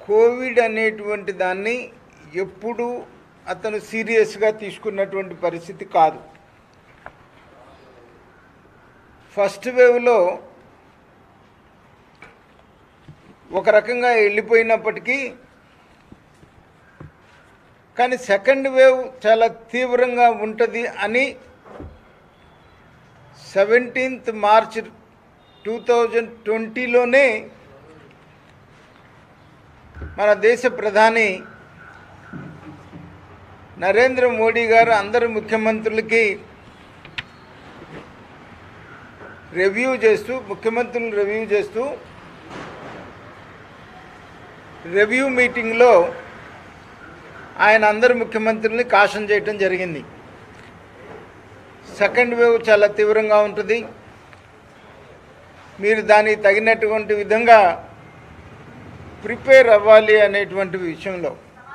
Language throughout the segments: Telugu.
కోవిడ్ అనేటువంటి దాన్ని ఎప్పుడు అతను సీరియస్గా తీసుకున్నటువంటి పరిస్థితి కాదు ఫస్ట్ వేవ్లో ఒక రకంగా వెళ్ళిపోయినప్పటికీ కానీ సెకండ్ వేవ్ చాలా తీవ్రంగా ఉంటుంది అని సెవెంటీన్త్ మార్చ్ టూ థౌజండ్ ట్వంటీలోనే మన దేశ ప్రధాని నరేంద్ర మోడీ గారు అందరు ముఖ్యమంత్రులకి రివ్యూ చేస్తూ ముఖ్యమంత్రులు రివ్యూ చేస్తూ రివ్యూ మీటింగ్లో ఆయన అందరు ముఖ్యమంత్రుల్ని కాషన్ చేయటం జరిగింది సెకండ్ వేవ్ చాలా తీవ్రంగా ఉంటుంది మీరు దానికి తగినటువంటి విధంగా ప్రిపేర్ అవ్వాలి అనేటువంటి విషయంలో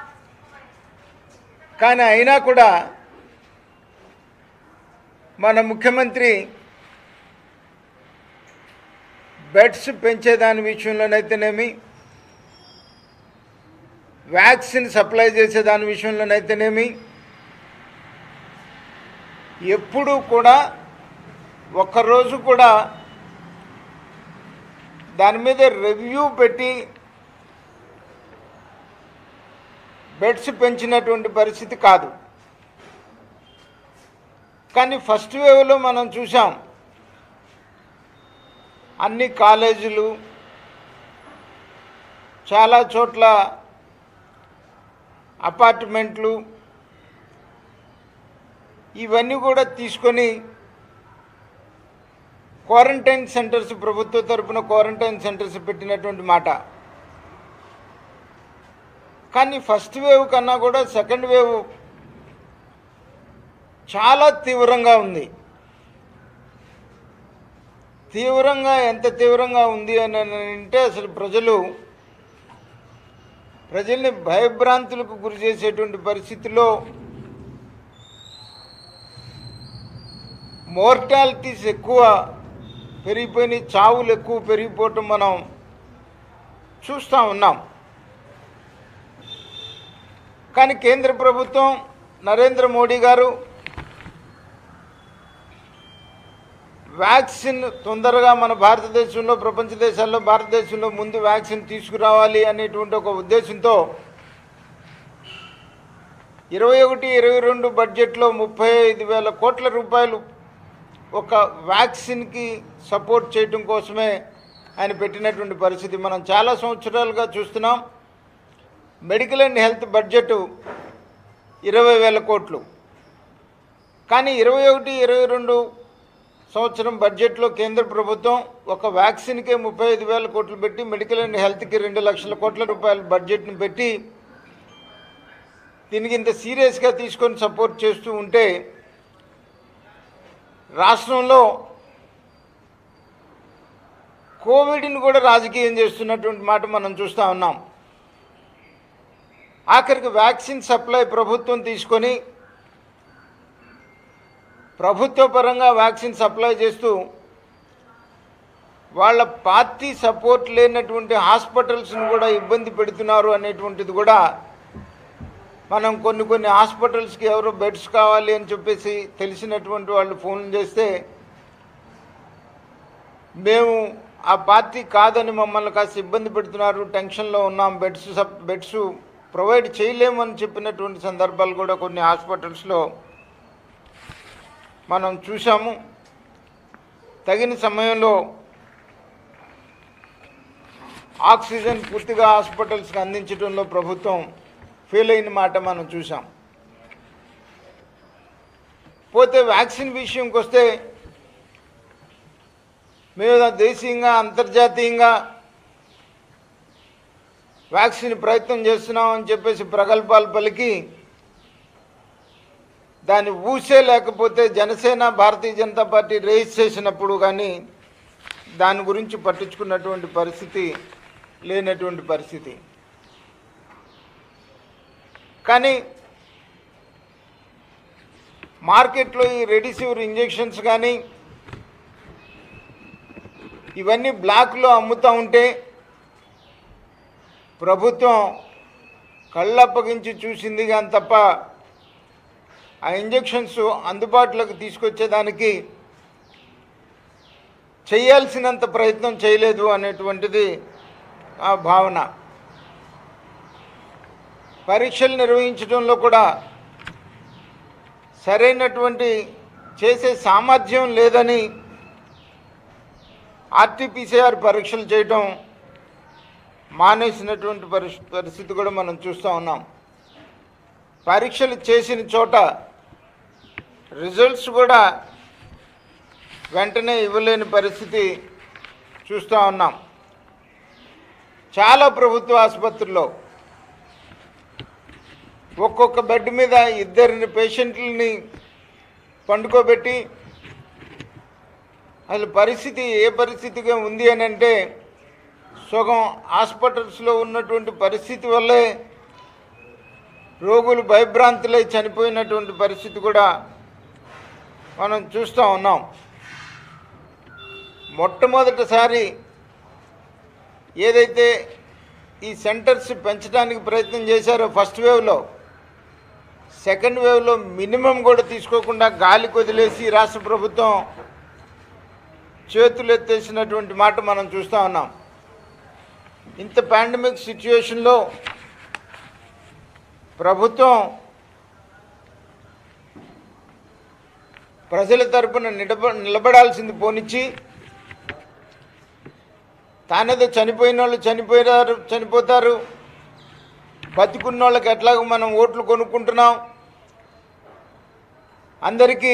కానీ అయినా కూడా మన ముఖ్యమంత్రి బెడ్స్ పెంచేదాని విషయంలోనైతేనేమి వ్యాక్సిన్ సప్లై చేసే దాని విషయంలోనైతేనేమి ఎప్పుడూ కూడా ఒక్కరోజు కూడా దాని మీద రివ్యూ పెట్టి బెడ్స్ పెంచినటువంటి పరిస్థితి కాదు కానీ ఫస్ట్ వేవ్లో మనం చూసాం అన్ని కాలేజీలు చాలా చోట్ల అపార్ట్మెంట్లు ఇవన్నీ కూడా తీసుకొని క్వారంటైన్ సెంటర్స్ ప్రభుత్వ తరపున క్వారంటైన్ సెంటర్స్ పెట్టినటువంటి మాట కానీ ఫస్ట్ వేవ్ కన్నా కూడా సెకండ్ వేవ్ చాలా తీవ్రంగా ఉంది తీవ్రంగా ఎంత తీవ్రంగా ఉంది అని అంటే అసలు ప్రజలు ప్రజల్ని భయభ్రాంతులకు గురి చేసేటువంటి పరిస్థితిలో మోర్టాలిటీస్ ఎక్కువ పెరిగిపోయినాయి చావులు ఎక్కువ పెరిగిపోవటం మనం చూస్తూ ఉన్నాం కానీ కేంద్ర ప్రభుత్వం నరేంద్ర మోడీ గారు వ్యాక్సిన్ తొందరగా మన భారతదేశంలో ప్రపంచ దేశాల్లో భారతదేశంలో ముందు వ్యాక్సిన్ తీసుకురావాలి అనేటువంటి ఒక ఉద్దేశంతో ఇరవై ఒకటి ఇరవై రెండు బడ్జెట్లో ముప్పై ఐదు వేల కోట్ల రూపాయలు ఒక వ్యాక్సిన్కి సపోర్ట్ చేయడం కోసమే ఆయన పెట్టినటువంటి పరిస్థితి మనం చాలా సంవత్సరాలుగా చూస్తున్నాం మెడికల్ అండ్ హెల్త్ బడ్జెట్ ఇరవై వేల కోట్లు కానీ ఇరవై ఒకటి ఇరవై రెండు సంవత్సరం బడ్జెట్లో కేంద్ర ప్రభుత్వం ఒక వ్యాక్సిన్కే ముప్పై ఐదు వేల కోట్లు పెట్టి మెడికల్ అండ్ హెల్త్కి రెండు లక్షల కోట్ల రూపాయల బడ్జెట్ని పెట్టి దీనికి ఇంత సీరియస్గా తీసుకొని సపోర్ట్ చేస్తూ ఉంటే రాష్ట్రంలో కోవిడ్ని కూడా రాజకీయం చేస్తున్నటువంటి మాట మనం చూస్తూ ఉన్నాం ఆఖరికి వ్యాక్సిన్ సప్లై ప్రభుత్వం తీసుకొని ప్రభుత్వ పరంగా వ్యాక్సిన్ సప్లై చేస్తూ వాళ్ళ పార్టీ సపోర్ట్ లేనటువంటి హాస్పిటల్స్ని కూడా ఇబ్బంది పెడుతున్నారు అనేటువంటిది కూడా మనం కొన్ని కొన్ని హాస్పిటల్స్కి ఎవరో బెడ్స్ కావాలి అని చెప్పేసి తెలిసినటువంటి వాళ్ళు ఫోన్ చేస్తే మేము ఆ పార్టీ కాదని మమ్మల్ని కాస్త ఇబ్బంది పెడుతున్నారు టెన్షన్లో ఉన్నాం బెడ్స్ సప్ బెడ్స్ ప్రొవైడ్ చేయలేమని చెప్పినటువంటి సందర్భాలు కూడా కొన్ని హాస్పిటల్స్లో మనం చూసాము తగిన సమయంలో ఆక్సిజన్ పూర్తిగా హాస్పిటల్స్కి అందించడంలో ప్రభుత్వం ఫెయిల్ అయిన మాట మనం చూసాం పోతే వ్యాక్సిన్ విషయంకి వస్తే మేము దేశీయంగా అంతర్జాతీయంగా వ్యాక్సిన్ ప్రయత్నం చేస్తున్నామని చెప్పేసి ప్రగల్భాలు పలికి దాన్ని ఊసే లేకపోతే జనసేన భారతీయ జనతా పార్టీ రేస్ చేసినప్పుడు కానీ దాని గురించి పట్టించుకున్నటువంటి పరిస్థితి లేనటువంటి పరిస్థితి కానీ మార్కెట్లో ఈ రెడిసివర్ ఇంజెక్షన్స్ కానీ ఇవన్నీ బ్లాక్లో అమ్ముతూ ఉంటే ప్రభుత్వం కళ్ళప్పగించి చూసింది కానీ తప్ప ఆ ఇంజెక్షన్స్ అందుబాటులోకి తీసుకొచ్చేదానికి చేయాల్సినంత ప్రయత్నం చేయలేదు అనేటువంటిది ఆ భావన పరీక్షలు నిర్వహించడంలో కూడా సరైనటువంటి చేసే సామర్థ్యం లేదని ఆర్టీపీసీఆర్ పరీక్షలు చేయటం మానేసినటువంటి పరిస్ పరిస్థితి కూడా మనం చూస్తూ ఉన్నాం పరీక్షలు చేసిన చోట రిజల్ట్స్ కూడా వెంటనే ఇవ్వలేని పరిస్థితి చూస్తూ ఉన్నాం చాలా ప్రభుత్వ ఆసుపత్రుల్లో ఒక్కొక్క బెడ్ మీద ఇద్దరిని పేషెంట్లని పండుకోబెట్టి అసలు పరిస్థితి ఏ పరిస్థితిగా ఉంది అని అంటే సగం హాస్పిటల్స్లో ఉన్నటువంటి పరిస్థితి వల్లే రోగులు భయభ్రాంతులై చనిపోయినటువంటి పరిస్థితి కూడా మనం చూస్తూ ఉన్నాం మొట్టమొదటిసారి ఏదైతే ఈ సెంటర్స్ పెంచడానికి ప్రయత్నం చేశారో ఫస్ట్ వేవ్లో సెకండ్ వేవ్లో మినిమం కూడా తీసుకోకుండా గాలికి వదిలేసి రాష్ట్ర ప్రభుత్వం చేతులు ఎత్తేసినటువంటి మాట మనం చూస్తూ ఉన్నాం ఇంత పాండమిక్ సిచ్యువేషన్లో ప్రభుత్వం ప్రజల తరపున నిలబ నిలబడాల్సింది పోనిచ్చి తానేదో చనిపోయిన వాళ్ళు చనిపోయారు చనిపోతారు బతికున్న వాళ్ళకి ఎట్లాగో మనం ఓట్లు కొనుక్కుంటున్నాం అందరికీ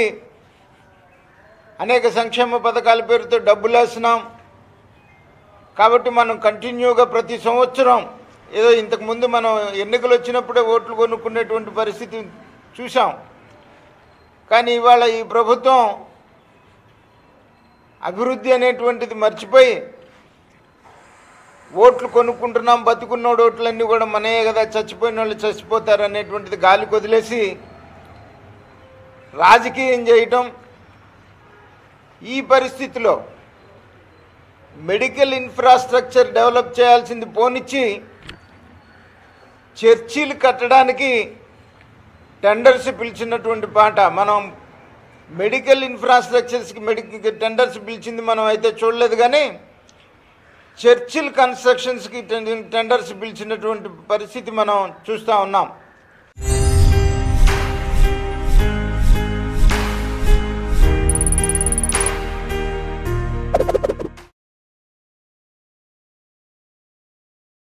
అనేక సంక్షేమ పథకాల పేరుతో డబ్బులు వేస్తున్నాం కాబట్టి మనం కంటిన్యూగా ప్రతి సంవత్సరం ఏదో ఇంతకుముందు మనం ఎన్నికలు వచ్చినప్పుడే ఓట్లు కొనుక్కునేటువంటి పరిస్థితి చూసాం కానీ ఇవాళ ఈ ప్రభుత్వం అభివృద్ధి అనేటువంటిది మర్చిపోయి ఓట్లు కొనుక్కుంటున్నాం బతుకున్నోడు ఓట్లన్నీ కూడా మనయే కదా చచ్చిపోయిన వాళ్ళు చచ్చిపోతారు అనేటువంటిది గాలికి వదిలేసి రాజకీయం చేయటం ఈ పరిస్థితిలో మెడికల్ ఇన్ఫ్రాస్ట్రక్చర్ డెవలప్ చేయాల్సింది పోనిచ్చి చర్చీలు కట్టడానికి టెండర్స్ పిలిచినటువంటి పాట మనం మెడికల్ ఇన్ఫ్రాస్ట్రక్చర్స్కి మెడికల్ టెండర్స్ పిలిచింది మనం అయితే చూడలేదు కానీ చర్చిల్ కన్స్ట్రక్షన్స్కి టెండర్స్ పిలిచినటువంటి పరిస్థితి మనం చూస్తూ ఉన్నాం